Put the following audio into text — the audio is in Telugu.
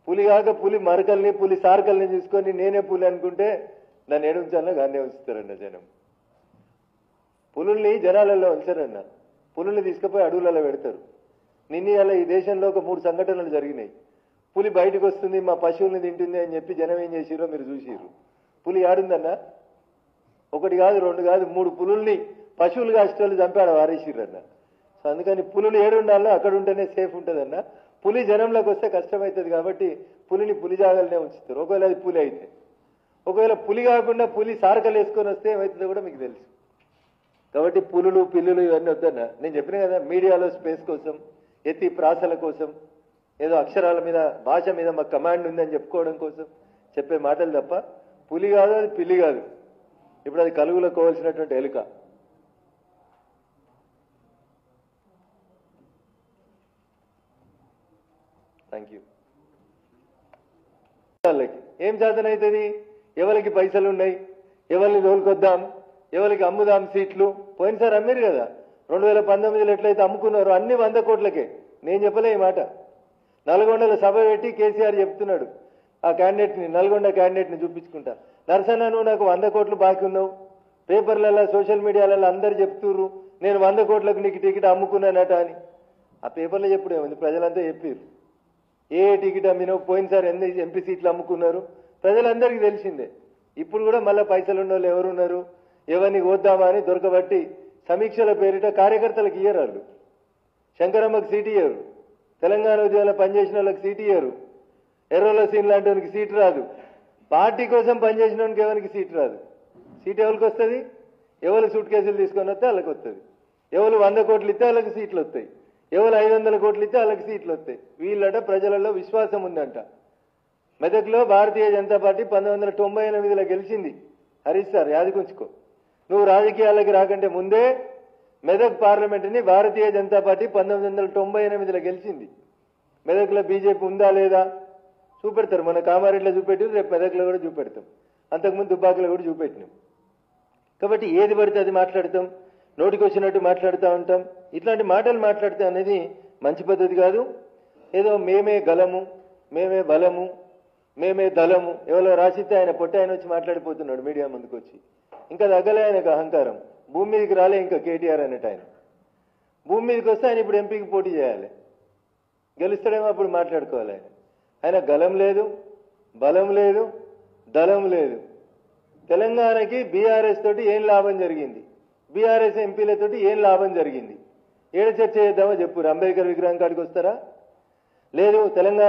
పులి కాక పులి మరకల్ని పులి సారకల్ని చూసుకొని నేనే పులి అనుకుంటే నన్ను ఏడుంచాలో గానే ఉంచుతారన్న జనం పులుల్ని జనాలలో ఉంచారన్న పులుల్ని తీసుకుపోయి అడవులలో పెడతారు నిన్న అలా ఈ దేశంలో ఒక మూడు సంఘటనలు జరిగినాయి పులి బయటకు వస్తుంది మా పశువుల్ని తింటుంది అని చెప్పి జనం ఏం చేసిరో మీరు చూసిర్రు పులి ఆడుందన్నా ఒకటి కాదు రెండు కాదు మూడు పులుల్ని పశువులు కాసేటోళ్ళు చంపాడు వారేసిర్రన్న సో అందుకని పులులు ఏడు ఉండాలో అక్కడ ఉంటేనే సేఫ్ ఉంటుందన్న పులి జనంలోకి వస్తే కష్టమవుతుంది కాబట్టి పులిని పులి జాగాలనే ఉంచుతారు ఒకవేళ అది పులి అయితే ఒకవేళ పులి కాకుండా పులి సారకలు వేసుకొని వస్తే ఏమవుతుందో కూడా మీకు తెలుసు కాబట్టి పులులు పిల్లులు ఇవన్నీ వద్దన్న నేను చెప్పిన కదా మీడియాలో స్పేస్ కోసం ఎత్తి ప్రాసల కోసం ఏదో అక్షరాల మీద భాష మీద మాకు కమాండ్ ఉందని చెప్పుకోవడం కోసం చెప్పే మాటలు తప్ప పులి కాదు అది పిల్లి కాదు ఇప్పుడు అది కలుగులో కోవాల్సినటువంటి ఎలుక థ్యాంక్ యూ వాళ్ళకి ఏం చేతనవుతుంది ఎవరికి పైసలు ఉన్నాయి ఎవరిని తోలుకొద్దాం ఎవరికి అమ్ముదాం సీట్లు పోయినసారి అమ్మారు కదా రెండు వేల పంతొమ్మిదిలో ఎట్లయితే అమ్ముకున్నారో అన్ని వంద కోట్లకే నేను చెప్పలే ఈ మాట నల్గొండలో సభ పెట్టి కేసీఆర్ చెప్తున్నాడు ఆ క్యాండిడేట్ని నల్గొండ క్యాండిడేట్ని చూపించుకుంటా నరసన్న నువ్వు నాకు వంద కోట్లు బాకీ ఉన్నావు పేపర్లలో సోషల్ మీడియాలలో అందరు చెప్తుర్రు నేను వంద కోట్లకు నీకు టికెట్ అమ్ముకున్నానట అని ఆ పేపర్లో చెప్పుడు ఏముంది ప్రజలంతా చెప్పారు ఏ టికెట్ అమ్మినావు పోయినసారి ఎన్ని ఎంపీ సీట్లు అమ్ముకున్నారు ప్రజలందరికీ తెలిసిందే ఇప్పుడు కూడా మళ్ళీ పైసలు ఉన్న వాళ్ళు ఎవరున్నారు ఎవరిని వద్దామా అని దొరకబట్టి సమీక్షల పేరిట కార్యకర్తలకు ఇయ్యరు వాళ్ళు శంకరమ్మకి సీట్ ఇయ్యరు తెలంగాణ ఉద్యోగంలో పనిచేసిన వాళ్ళకి సీట్ ఇయ్యరు ఎర్రల సీన్ లాంటి వానికి సీట్ రాదు పార్టీ కోసం పనిచేసిన వానికి ఎవరికి సీట్ రాదు సీట్ ఎవరికి వస్తుంది ఎవరు సూట్ కేసులు తీసుకొని వస్తే వాళ్ళకి వస్తుంది ఎవరు వంద కోట్లు ఇస్తే వాళ్ళకి సీట్లు వస్తాయి ఎవరు ఐదు వందల కోట్లు ఇస్తే వాళ్ళకి సీట్లు వస్తాయి వీళ్ళట ప్రజలలో విశ్వాసం ఉందంట మెదక్లో భారతీయ జనతా పార్టీ పంతొమ్మిది వందల తొంభై ఎనిమిదిలో గెలిచింది హరీష్ సార్ యాదకుంచుకో నువ్వు రాజకీయాలకు రాకంటే ముందే మెదక్ పార్లమెంటుని భారతీయ జనతా పార్టీ పంతొమ్మిది వందల తొంభై ఎనిమిదిలో గెలిచింది మెదక్లో బీజేపీ ఉందా లేదా చూపెడతారు మన కామారెడ్డిలో చూపెట్టి రేపు మెదక్లో కూడా చూపెడతాం అంతకుముందు దుబ్బాకలో కూడా చూపెట్టినాం కాబట్టి ఏది పడితే అది మాట్లాడతాం నోటికి వచ్చినట్టు మాట్లాడుతూ ఉంటాం ఇట్లాంటి మాటలు మాట్లాడితే అనేది మంచి పద్ధతి కాదు ఏదో మేమే గలము మేమే బలము మేమే దళము ఎవరో రాసిస్తే ఆయన పొట్టి ఆయన వచ్చి మాట్లాడిపోతున్నాడు మీడియా ముందుకు వచ్చి ఇంకా తగ్గలే ఆయనకు అహంకారం భూమి మీదకి రాలే ఇంకా కేటీఆర్ అన్నట్టు ఆయన భూమి మీదకి వస్తే ఆయన ఇప్పుడు ఎంపీకి పోటీ చేయాలి గెలుస్తాడేమో అప్పుడు మాట్లాడుకోవాలి ఆయన ఆయన గలం లేదు బలం లేదు దళం లేదు తెలంగాణకి బీఆర్ఎస్ తోటి ఏం లాభం జరిగింది బీఆర్ఎస్ ఎంపీలతోటి ఏం లాభం జరిగింది ఏడ చర్చ చేద్దామో చెప్పు అంబేద్కర్ విగ్రహం కాడికి వస్తారా లేదు తెలంగాణ